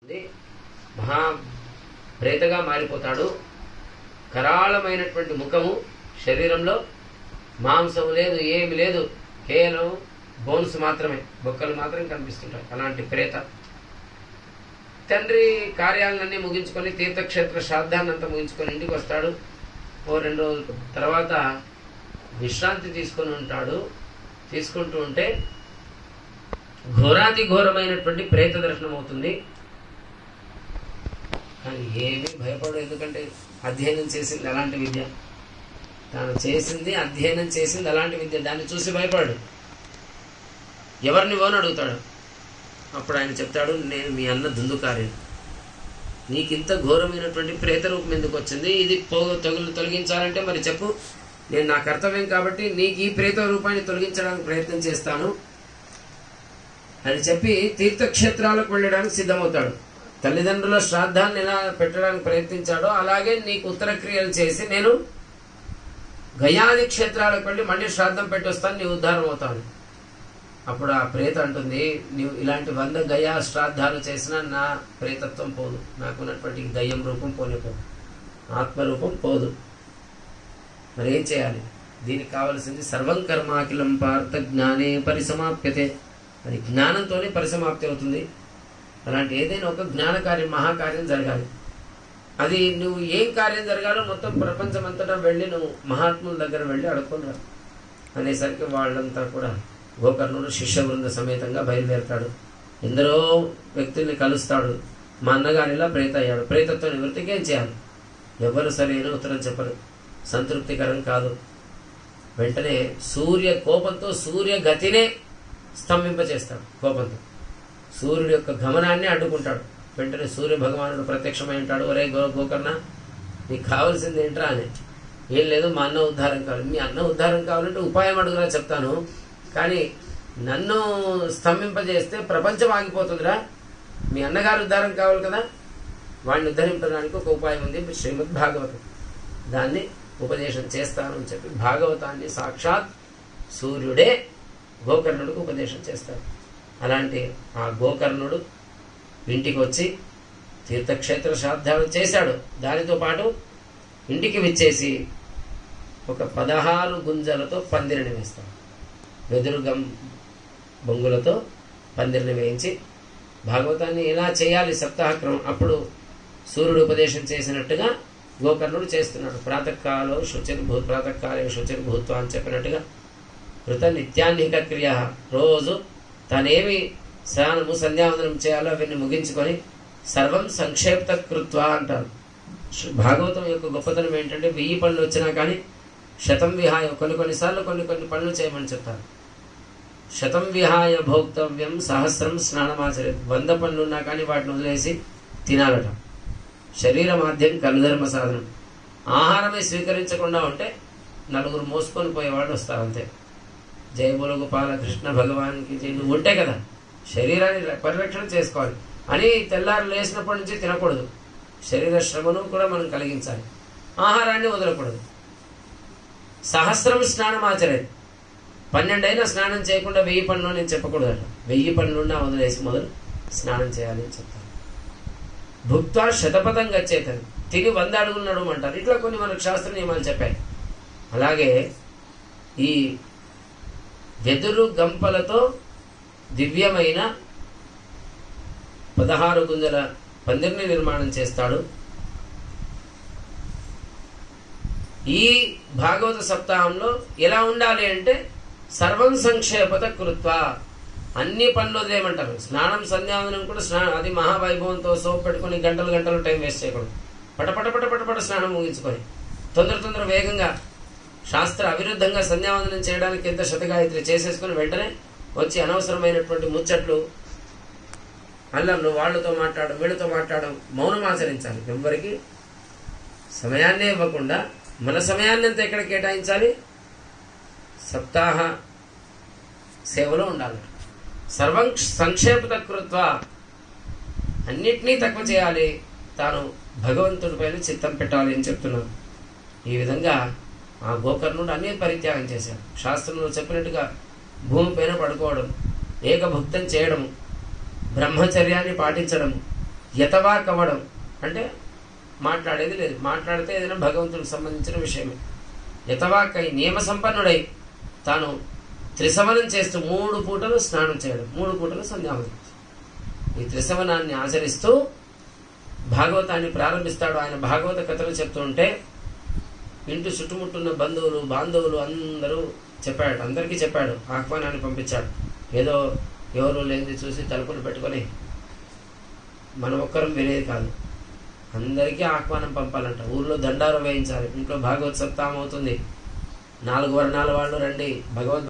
అవుతుంది మహా ప్రేతగా మారిపోతాడు కరాళమైనటువంటి ముఖము శరీరంలో మాంసం లేదు ఏమి లేదు కేవలం బోన్స్ మాత్రమే బొక్కలు మాత్రం కనిపిస్తుంటాయి అలాంటి ప్రేత తండ్రి కార్యాలన్నీ ముగించుకొని తీర్థక్షేత్ర శ్రాద్ధాన్ని అంతా ముగించుకొని ఇంటికి వస్తాడు ఓ రెండు రోజుల తర్వాత విశ్రాంతి తీసుకొని ఉంటాడు తీసుకుంటూ ఉంటే ఘోరాతి ఘోరమైనటువంటి ప్రేత దర్శనం అవుతుంది కానీ ఏమీ భయపడు ఎందుకంటే అధ్యయనం చేసింది అలాంటి విద్య తాను చేసింది అధ్యయనం చేసింది అలాంటి విద్య దాన్ని చూసి భయపడు ఎవరిని ఓని అడుగుతాడు అప్పుడు ఆయన చెప్తాడు నేను మీ అన్న దుందుకారిని నీకింత ఘోరమైనటువంటి ప్రేత రూపం ఎందుకు వచ్చింది ఇది పోగు తొలగి తొలగించాలంటే మరి చెప్పు నేను నా కర్తవ్యం కాబట్టి నీకు ఈ ప్రేత రూపాన్ని తొలగించడానికి ప్రయత్నం చేస్తాను అని చెప్పి తీర్థక్షేత్రాలకు వెళ్ళడానికి సిద్ధమవుతాడు తల్లిదండ్రుల శ్రాద్ధాన్ని ఎలా పెట్టడానికి ప్రయత్నించాడో అలాగే నీకు ఉత్తర క్రియలు చేసి నేను గయాది క్షేత్రాలకు వెళ్ళి మళ్ళీ శ్రాద్ధం పెట్టొస్తాను నీ ఉద్ధారం అవుతాను అప్పుడు ఆ ప్రేత అంటుంది నీవు ఇలాంటి వంద గయా శ్రాద్ధాలు చేసినా నా ప్రేతత్వం పోదు నాకున్నటువంటి దయ్యం రూపం పోనిపోదు ఆత్మరూపం పోదు మరి ఏం చేయాలి దీనికి కావలసింది సర్వం కర్మాఖిలం పార్థ జ్ఞానే పరిసమాప్యతే అది జ్ఞానంతోనే పరిసమాప్తి అవుతుంది అలాంటి ఏదైనా ఒక జ్ఞాన కార్యం మహాకార్యం జరగాలి అది నువ్వు ఏం కార్యం జరగాలో మొత్తం ప్రపంచం అంతటా వెళ్ళి నువ్వు మహాత్ముల దగ్గర వెళ్ళి అడుక్కొని రా అనేసరికి వాళ్ళంతా కూడా గోకర్ణుడు శిష్య బృంద సమేతంగా బయలుదేరతాడు ఎందరో వ్యక్తుల్ని కలుస్తాడు మా అన్నగారిలా ప్రేత అయ్యాడు ప్రేతత్వ నివృత్తికి ఏం చేయాలి ఎవరు సరైన ఉత్తరం చెప్పరు సంతృప్తికరం కాదు వెంటనే సూర్య కోపంతో సూర్య గతినే స్తంభింపచేస్తాడు కోపంతో సూర్యుడి యొక్క గమనాన్ని అడ్డుకుంటాడు వెంటనే సూర్య భగవానుడు ప్రత్యక్షమై ఉంటాడు ఒరే గో గోకర్ణ నీకు కావాల్సింది ఏంట్రా అని ఏం లేదు మా అన్న ఉద్ధారం కావాలి మీ అన్న ఉద్ధారం కావాలంటే ఉపాయం అడుగురా చెప్తాను కానీ నన్ను స్తంభింపజేస్తే ప్రపంచం ఆగిపోతుందిరా మీ అన్నగారు ఉద్ధారం కావాలి కదా వాడిని ఉద్ధరించడానికి ఒక ఉపాయం ఉంది శ్రీమద్ భాగవతం దాన్ని ఉపదేశం చేస్తాను అని చెప్పి భాగవతాన్ని సాక్షాత్ సూర్యుడే గోకర్ణుడికి ఉపదేశం చేస్తాడు అలాంటి ఆ గోకర్ణుడు ఇంటికి వచ్చి తీర్థక్షేత్ర శ్రాద్ధాలు చేశాడు దానితో పాటు ఇంటికి విచ్చేసి ఒక పదహారు గుంజలతో పందిరిని వేస్తాడు వెదురు గం బొంగులతో పందిరిని వేయించి భాగవతాన్ని ఎలా చేయాలి సప్తాహక్రమం అప్పుడు సూర్యుడు ఉపదేశం చేసినట్టుగా గోకర్ణుడు చేస్తున్నాడు ప్రాతకాలో శుచిర్భూ ప్రాతకాలే శుచిర్భూత్వ అని చెప్పినట్టుగా కృత నిత్యాన్నిక క్రియ రోజు తానేమి స్నానము సంధ్యావందనం చేయాలో అవన్నీ ముగించుకొని సర్వం సంక్షేప్త కృత్వ అంటారు భాగవతం యొక్క గొప్పతనం ఏంటంటే వెయ్యి పనులు వచ్చినా కానీ శతం విహాయ కొన్ని కొన్నిసార్లు కొన్ని కొన్ని పనులు చేయమని చెప్తారు శతం విహాయ భోక్తవ్యం సహస్రం స్నానమాచరి వంద పనులు ఉన్నా కానీ వాటిని వదిలేసి తినాలట శరీర మాధ్యం కలుధర్మ సాధనం ఆహారమే స్వీకరించకుండా ఉంటే నలుగురు మోసుకొని పోయేవాళ్ళు వస్తారు అంతే జయ బోల గోపాల కృష్ణ భగవాన్కి జై నువ్వు ఉంటే కదా శరీరాన్ని పరిరక్షణ చేసుకోవాలి అని తెల్లారు లేచినప్పటి నుంచి తినకూడదు శరీర శ్రమను కూడా మనం కలిగించాలి ఆహారాన్ని వదలకూడదు సహస్రం స్నానం ఆచరేది పన్నెండైనా స్నానం చేయకుండా వెయ్యి పనులు నేను చెప్పకూడదట వెయ్యి పనులున్నా వదిలేసి మొదలు స్నానం చేయాలి అని చెప్తాను భుక్త శతపథం గచ్చేతని తిని వంద అడుగులు నడవమంటారు ఇట్లా కొన్ని మనకు శాస్త్ర నియమాలు చెప్పాయి అలాగే ఈ వెదురు గంపలతో దివ్యమైన పదహారు గుంజల పందిరిని నిర్మాణం చేస్తాడు ఈ భాగవత సప్తాహంలో ఎలా ఉండాలి అంటే సర్వం సంక్షేపత కృత్వ అన్ని పనులు వదిలేయమంటారు స్నానం సంధ్యావనం కూడా స్నానం అది మహావైభవంతో సోప్ పెట్టుకుని గంటలు గంటలు టైం వేస్ట్ చేయకూడదు పటపట పట పట పట స్నానం ముగించుకొని తొందర తొందర వేగంగా శాస్త్ర అవిరుద్ధంగా సంధ్యావందనం చేయడానికి ఎంత శతగాయత్రి చేసేసుకుని వెంటనే వచ్చి అనవసరమైనటువంటి ముచ్చట్లు అల్లర్లు వాళ్ళతో మాట్లాడడం వీళ్ళతో మాట్లాడడం మౌనం ఆచరించాలి ఎవరికి సమయాన్నే ఇవ్వకుండా మన సమయాన్ని అంతా ఎక్కడ కేటాయించాలి సప్తాహ సేవలో ఉండాలి సర్వం సంక్షేపత కృత్వ అన్నిటినీ తక్కువ చేయాలి తాను భగవంతుడి పైన చిత్తం పెట్టాలి అని చెప్తున్నాను ఈ విధంగా ఆ గోకర్ణుడు అన్ని పరిత్యాగం చేశాడు శాస్త్రంలో చెప్పినట్టుగా భూమి పైన పడుకోవడం ఏకభుక్తం చేయడం బ్రహ్మచర్యాన్ని పాటించడం యతవాక్ అవ్వడం అంటే మాట్లాడేది లేదు మాట్లాడితే ఏదైనా భగవంతుడికి సంబంధించిన విషయమే యతవాక్ అయి నియమ సంపన్నుడై తాను త్రిసవనం చేస్తూ మూడు పూటలు స్నానం చేయడం మూడు పూటలు సంధ్యావనం ఈ త్రిసవనాన్ని ఆచరిస్తూ భాగవతాన్ని ప్రారంభిస్తాడు ఆయన భాగవత కథలు చెప్తూ ఉంటే ఇంటి చుట్టుముట్టున్న బంధువులు బాంధవులు అందరూ చెప్పాడు అందరికీ చెప్పాడు ఆహ్వానాన్ని పంపించాడు ఏదో ఎవరు లేనిది చూసి తలుపులు పెట్టుకొని మనం ఒక్కరం వినేది కాదు అందరికీ ఆహ్వానం పంపాలంట ఊర్లో దండారం వేయించాలి ఇంట్లో భాగవత్ సప్తాహం అవుతుంది నాలుగు వర్ణాల వాళ్ళు రండి భగవద్